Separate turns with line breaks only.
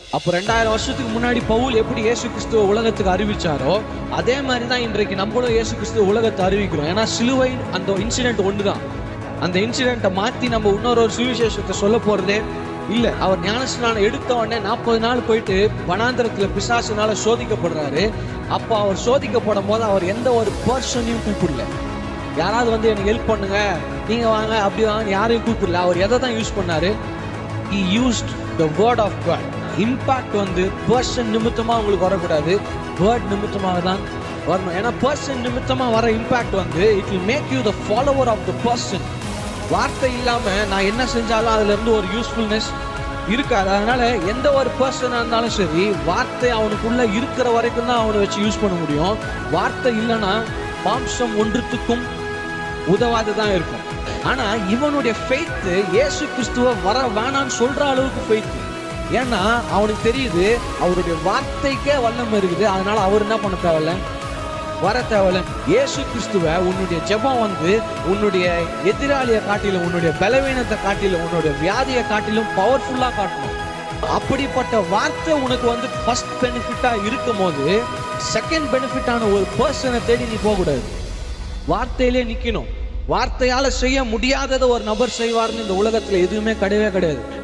அப்போ ரெண்டாயிரம் வருஷத்துக்கு முன்னாடி பவுல் எப்படி இயேசு கிறிஸ்துவ உலகத்துக்கு அறிவிச்சாரோ அதே மாதிரி தான் இன்றைக்கு நம்மளும் இயேசு கிறிஸ்துவ உலகத்தை அறிவிக்கிறோம் ஏன்னா சிலுவை அந்த இன்சிடென்ட் ஒன்று தான் அந்த இன்சிடென்ட்டை மாற்றி நம்ம இன்னொரு ஒரு சுவிசேஷத்தை சொல்ல போகிறதே இல்லை அவர் ஞானஸ்நானம் எடுத்த உடனே நாற்பது நாள் போயிட்டு வனாந்திரத்தில் பிசாசுனால சோதிக்கப்படுறாரு அப்போ அவர் சோதிக்கப்படும் போது அவர் எந்த ஒரு பர்சனையும் கூப்பிடல யாராவது வந்து எனக்கு ஹெல்ப் பண்ணுங்க நீங்க வாங்க அப்படி வாங்க யாரையும் கூப்பிடல அவர் எதை தான் யூஸ் பண்ணாரு he used the word of God impact வந்து பர்சன் நிமித்தமா உங்களுக்கு வரக்கூடாது வேர்ட் நிமித்தமாக தான் வரணும் ஏன்னா பர்சன் நிமித்தமா வர இம்பாக்ட் வந்து it will make you the follower of the person வார்த்தை இல்லாம நான் என்ன செஞ்சாலும் அதுல இருந்து ஒரு யூஸ்ஃபுல்னஸ் இருக்காது அதனால எந்த ஒரு பர்சனா இருந்தாலும் சரி வார்த்தை அவனுக்குள்ள இருக்கிற வரைக்கும் தான் அவனை வச்சு யூஸ் பண்ண முடியும் வார்த்தை இல்லைன்னா மாம்சம் ஒன்றுத்துக்கும் உதவாது தான் இருக்கும் ஆனா இவனுடைய ஃபெய்த்து இயேசு கிறிஸ்துவ வர வேணான்னு சொல்ற அளவுக்கு ஃபெய்த் ஏன்னா அவனுக்கு தெரியுது அவருடைய வார்த்தைக்கே வல்லம் இருக்குது அதனால அவர் என்ன பண்ண தேவையில்ல வர தேவையில்ல இயேசு கிறிஸ்துவ உன்னுடைய ஜெபம் வந்து உன்னுடைய எதிராளியை காட்டிலும் உன்னுடைய பலவீனத்தை காட்டிலும் உன்னுடைய வியாதியை காட்டிலும் பவர்ஃபுல்லா காட்டணும் அப்படிப்பட்ட வார்த்தை உனக்கு வந்து ஃபர்ஸ்ட் பெனிஃபிட்டா இருக்கும் போது செகண்ட் பெனிஃபிட்டான ஒரு பர்சனை தேடி நீ போகக்கூடாது வார்த்தையிலே நிக்கணும் வார்த்தையால செய்ய முடியாததை ஒரு நபர் செய்வார்னு இந்த உலகத்துல எதுவுமே கிடையவே கிடையாது